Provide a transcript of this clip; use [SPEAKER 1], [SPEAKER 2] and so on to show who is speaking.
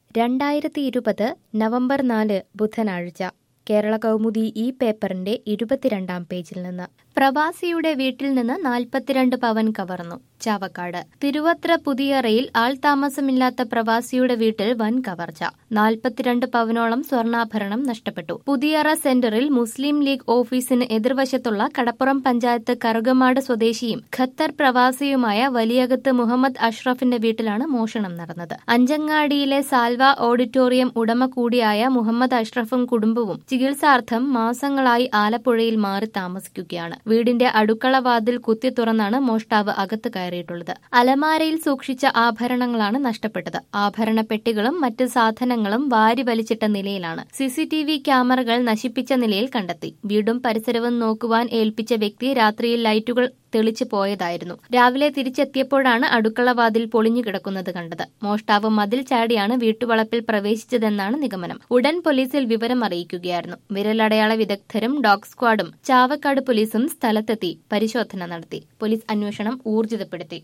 [SPEAKER 1] രണ്ടായിരത്തി ഇരുപത് നവംബർ നാല് ബുധനാഴ്ച കേരള കൗമുദി ഈ പേപ്പറിന്റെ ഇരുപത്തിരണ്ടാം പേജിൽ നിന്ന് പ്രവാസിയുടെ വീട്ടിൽ നിന്ന് നാൽപ്പത്തിരണ്ട് പവൻ കവർന്നു ചാവക്കാട് തിരുവത്ര പുതിയറയിൽ ആൾ താമസമില്ലാത്ത പ്രവാസിയുടെ വീട്ടിൽ വൻ കവർച്ച നാൽപ്പത്തിരണ്ട് പവനോളം സ്വർണ്ണാഭരണം നഷ്ടപ്പെട്ടു പുതിയറ സെന്ററിൽ മുസ്ലിം ലീഗ് ഓഫീസിന് എതിർവശത്തുള്ള കടപ്പുറം പഞ്ചായത്ത് കറുകമാട് സ്വദേശിയും ഖത്തർ പ്രവാസിയുമായ വലിയകത്ത് മുഹമ്മദ് അഷ്റഫിന്റെ വീട്ടിലാണ് മോഷണം നടന്നത് അഞ്ചങ്ങാടിയിലെ സാൽവ ഓഡിറ്റോറിയം ഉടമ കൂടിയായ മുഹമ്മദ് അഷ്റഫും കുടുംബവും ചികിത്സാർത്ഥം മാസങ്ങളായി ആലപ്പുഴയിൽ മാറി താമസിക്കുകയാണ് വീടിന്റെ അടുക്കള വാതിൽ കുത്തി തുറന്നാണ് മോഷ്ടാവ് അകത്ത് കയറിയിട്ടുള്ളത് അലമാരയിൽ സൂക്ഷിച്ച ആഭരണങ്ങളാണ് നഷ്ടപ്പെട്ടത് ആഭരണ പെട്ടികളും മറ്റ് സാധനങ്ങളും വാരി വലിച്ചിട്ട നിലയിലാണ് സിസിടിവി ക്യാമറകൾ നശിപ്പിച്ച നിലയിൽ കണ്ടെത്തി വീടും പരിസരവും നോക്കുവാൻ ഏൽപ്പിച്ച വ്യക്തി രാത്രിയിൽ ലൈറ്റുകൾ തെളിച്ചു പോയതായിരുന്നു രാവിലെ തിരിച്ചെത്തിയപ്പോഴാണ് അടുക്കള വാതിൽ പൊളിഞ്ഞു കിടക്കുന്നത് കണ്ടത് മോഷ്ടാവ് മതിൽ ചാടിയാണ് വീട്ടുവളപ്പിൽ പ്രവേശിച്ചതെന്നാണ് നിഗമനം ഉടൻ പോലീസിൽ വിവരം അറിയിക്കുകയായിരുന്നു വിരലടയാള വിദഗ്ധരും ഡോഗ് സ്ക്വാഡും ചാവക്കാട് പോലീസും സ്ഥലത്തെത്തി പരിശോധന നടത്തി പോലീസ് അന്വേഷണം ഊർജിതപ്പെടുത്തി